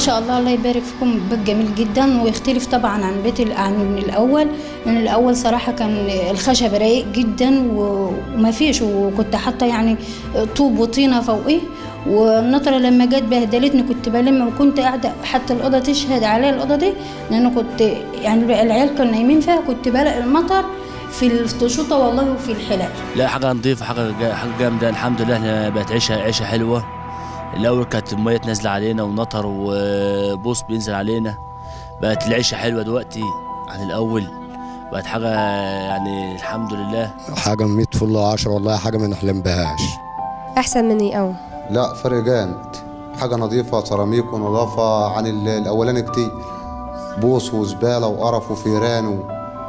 شاء الله الله يبارك فيكم بيت جميل جدا ويختلف طبعا عن بيت ال- عن الاول لان الاول صراحه كان الخشب رايق جدا و- وما فيش وكنت حاطه يعني طوب وطينه فوقيه والنطره لما جت بهدلتني كنت بلم وكنت قاعده حتى الاوضه تشهد عليا الاوضه دي لان كنت يعني العيال كانوا نايمين فيها كنت بلق المطر في التشوطه والله وفي الحلال لا حاجة نظيفة حاجة جا- حاجة جامدة الحمد لله احنا بقت عيشة عيشة حلوة الأول كانت المية نازلة علينا ونطر وبوص بينزل علينا بقت العيشة حلوة دلوقتي عن الأول بقت حاجة يعني الحمد لله حاجة 100 فل 10 والله حاجة ما نحلم بهاش احسن مني قوي لا فرق جامد حاجة نظيفة سيراميك ونظافة عن ال- الأولاني كتير بوص وزبالة وقرف وفيران و...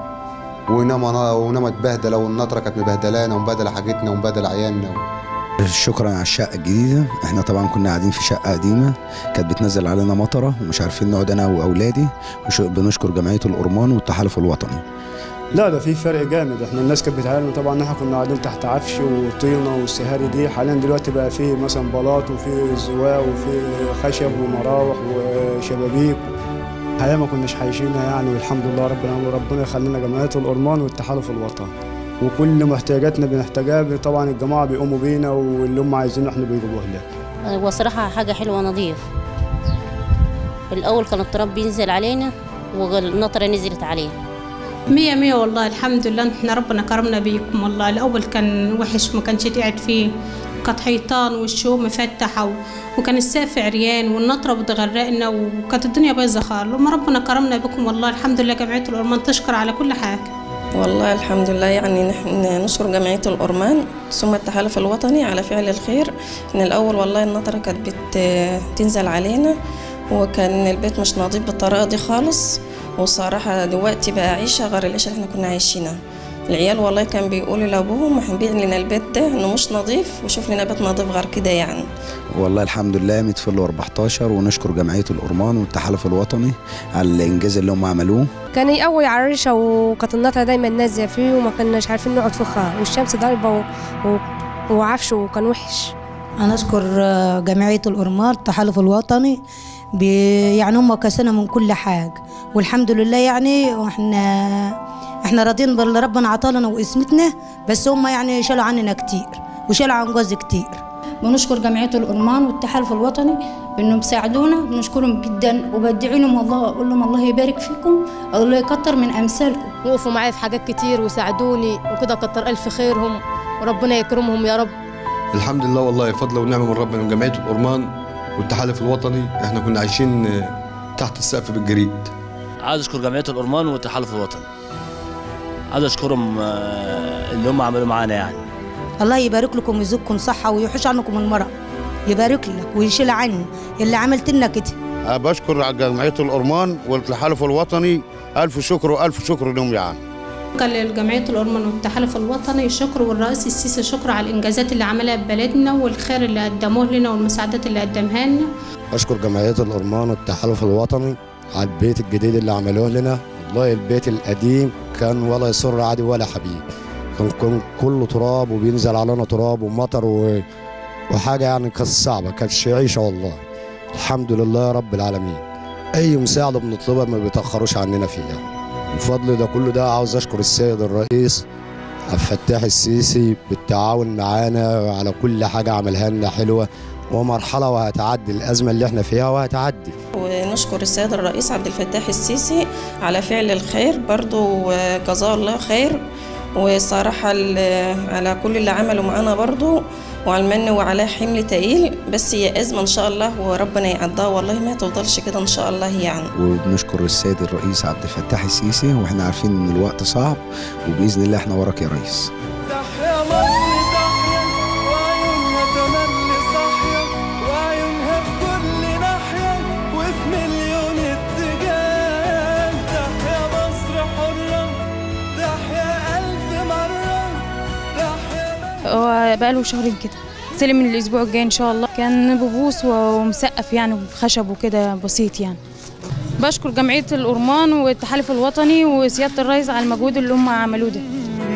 ونما ونما اتبهدلة والنطرة كانت مبهدلانا ومبهدلة حاجتنا ومبهدلة عيالنا شكرا على الشقة الجديدة احنا طبعا كنا قاعدين في شقة قديمة كانت بتنزل علينا مطرة ومش عارفين نقعد انا واولادي وش- بنشكر جمعية الأورمان والتحالف الوطني لا ده في فرق جامد احنا الناس كانت بتعاني طبعا ان احنا كنا قاعدين تحت عفش وطينه والسهاري دي حاليا دلوقتي بقى في مثلا بلاط وفي زواق وفي خشب ومراوح وشبابيك حياه ما كناش عايشينها يعني والحمد لله ربنا وربنا يخلينا جمعيه الأورمان والتحالف الوطني وكل محتاجاتنا بنحتاجها طبعا الجماعه بيقوموا بينا واللي هم عايزينه احنا بيجيبوه لنا هو صراحة حاجة حلوة نظيف الأول كان التراب بينزل علينا والنطرة نزلت علينا مية مية والله الحمد لله احنا ربنا كرمنا بيكم والله الأول كان وحش ما كانش قاعد فيه كانت حيطان والشو مفتحة و- وكان السقف عريان والنطرة بتغرقنا وكانت الدنيا بايظة خالص لما ربنا كرمنا بكم والله الحمد لله جمعية الأورمان تشكر على كل حاجة والله الحمد لله يعني نحن نشكر جمعية الأورمان ثم التحالف الوطني على فعل الخير إن الأول والله النطرة كانت بتنزل علينا وكان البيت مش نظيف بالطريقة دي خالص وصراحة دلوقتي بقى عيشة غير العيشة اللي احنا كنا عايشينها العيال والله كان بيقولوا لأبوهم هنبيع لنا البيت ده إنه مش نظيف وشوف لنا بيت نظيف غير كده يعني والله الحمد لله 100 فل و14 ونشكر جمعية الأورمان والتحالف الوطني على الإنجاز اللي هم عملوه كان يقوي على الريشه وكانت النطره دايما نازله فيه وما كناش عارفين نقعد في خار والشمس ضاربه و... و... وعفش وكان وحش أنا أشكر آه، جمعية الأورمان التحالف الوطني بي- يعني هم كسنا من كل حاجة والحمد لله يعني واحنا احنا راضيين باللي ربنا عطالنا واسمتنا بس هم يعني شالوا عننا كتير وشالوا عن جوز كتير بنشكر جمعيه الأورمان والتحالف الوطني بانهم ساعدونا بنشكرهم جدا وبدعي لهم والله اقول لهم الله يبارك فيكم الله يكتر من امثالكم وقفوا معايا في حاجات كتير وساعدوني وكده كتر ألف خيرهم وربنا يكرمهم يا رب الحمد لله والله فضل ونعمة من ربنا من جمعية الأورمان والتحالف الوطني احنا كنا عايشين آه، تحت السقف بالجريد عايز أشكر جمعية الأورمان والتحالف الوطني عايز أشكرهم آه، اللي هم عملوا معانا يعني الله يبارك لكم ويزيدكم صحة ويحوش عنكم المرض يبارك لك ويشيل عني اللي عملت لنا كده أنا بشكر على جمعية الأورمان والتحالف الوطني ألف شكر وألف شكر لهم يعني كان لجمعية الأورمان والتحالف الوطني شكر والرئيس السيسي شكر على الإنجازات اللي عملها ببلدنا والخير اللي قدموه لنا والمساعدات اللي قدمها لنا أشكر جمعية الأورمان والتحالف الوطني على البيت الجديد اللي عملوه لنا والله البيت القديم كان ولا يسر عادي ولا حبيب كان كان كله تراب وبينزل علينا تراب ومطر و... وحاجة يعني كانت صعبة كانتش عيشة والله الحمد لله رب العالمين أي مساعدة بنطلبها ما بيتأخروش عننا فيها بفضل ده كله ده عاوز أشكر السيد الرئيس عبد الفتاح السيسي بالتعاون معانا على كل حاجة عملها لنا حلوة ومرحلة وهتعدي الأزمة اللي احنا فيها وهتعدي ونشكر السيد الرئيس عبد الفتاح السيسي على فعل الخير برضو جزاه الله خير وصراحة ال- على كل اللي عمله معانا برضو وعلى المن وعلى حمل تقيل بس هي أزمة إن شاء الله وربنا يعدها والله ما تفضلش كده إن شاء الله يعني وبنشكر السيد الرئيس عبد الفتاح السيسي واحنا عارفين ان الوقت صعب وباذن الله احنا وراك يا ريس تحيا مصر تحيا وعيونها تملي صاحية وعيونها في كل ناحية وفي مليون اتجاه تحيا مصر حرة تحيا ألف مرة تحيا هو بقاله شهرين كده استلم من الاسبوع الجاي ان شاء الله كان ببوس ومسقف يعني بخشب وكده بسيط يعني بشكر جمعية الأورمان والتحالف الوطني وسيادة الرئيس على المجهود اللي هم عملوه ده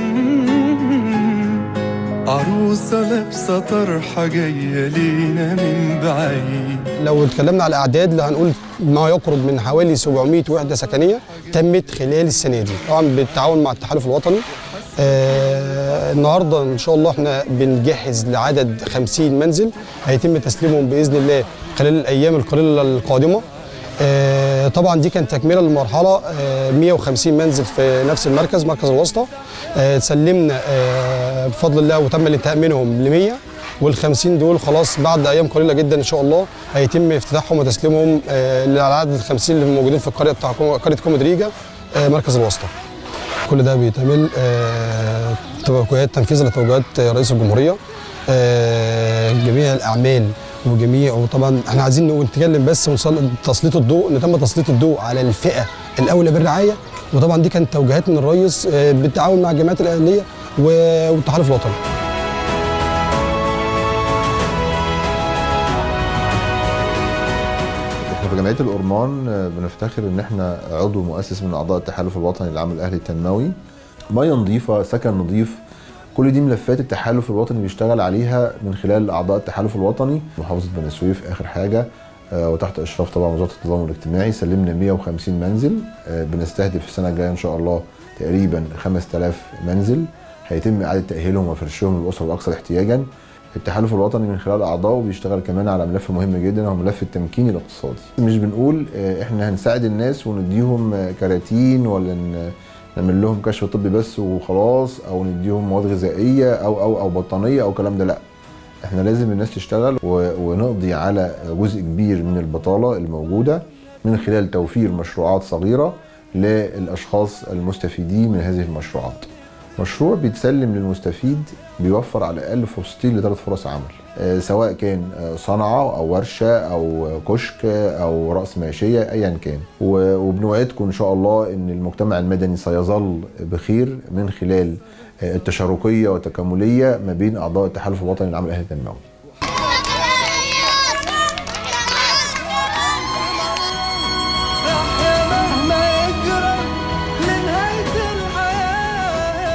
عروسة لابسة طرحة جاية لينا من بعيد لو اتكلمنا على الاعداد اللي هنقول ما يقرب من حوالي 700 وحده سكنيه تمت خلال السنه دي طبعا بالتعاون مع التحالف الوطني آه النهارده ان شاء الله احنا بنجهز لعدد 50 منزل هيتم تسليمهم باذن الله خلال الايام القليله القادمه آه طبعا دي كانت تكمله للمرحله آه 150 منزل في نفس المركز مركز الواسطه آه سلمنا آه بفضل الله وتم الانتهاء منهم ل 100 وال 50 دول خلاص بعد ايام قليله جدا ان شاء الله هيتم افتتاحهم وتسليمهم آه للعدد ال 50 اللي موجودين في القريه بتاع قريه كومودريجا آه مركز الواسطه. كل ده بيتعمل آه توجهات تنفيذا لتوجهات رئيس الجمهوريه آه جميع الاعمال وجميع وطبعا احنا عايزين نقول- نتكلم بس ونسلط تسليط الضوء ان تم تسليط الضوء على الفئه الاولى بالرعايه وطبعا دي كانت توجيهات من الرئيس آه، بالتعاون مع الجمعيات الاهليه و- والتحالف الوطني. احنا في جمعيه الأورمان آه، بنفتخر ان احنا عضو مؤسس من اعضاء التحالف الوطني للعمل الاهلي التنموي ميه نظيفه سكن نظيف كل دي ملفات التحالف الوطني بيشتغل عليها من خلال اعضاء التحالف الوطني محافظه بني سويف اخر حاجه آه، وتحت اشراف طبعا وزاره التضامن الاجتماعي سلمنا 150 منزل آه، بنستهدف السنه الجايه ان شاء الله تقريبا 5000 منزل هيتم اعاده تاهيلهم وفرشهم للاسر الاكثر احتياجا التحالف الوطني من خلال اعضائه بيشتغل كمان على ملف مهم جدا وهو ملف التمكين الاقتصادي مش بنقول آه، احنا هنساعد الناس ونديهم آه، كراتين ولا ن- نعمل لهم كشف طبي بس وخلاص او نديهم مواد غذائيه او او او بطانيه او الكلام ده لا احنا لازم الناس تشتغل و- ونقضي على جزء كبير من البطاله الموجوده من خلال توفير مشروعات صغيره للاشخاص المستفيدين من هذه المشروعات مشروع بيتسلم للمستفيد بيوفر على الاقل فرصتين لثلاث فرص عمل آه، سواء كان آه، صنعه او ورشه او كشك او راس ماشيه ايا كان و- وبنوعدكم ان شاء الله ان المجتمع المدني سيظل بخير من خلال آه، التشاركيه والتكامليه ما بين اعضاء التحالف الوطني للعمل الاهلي التنموي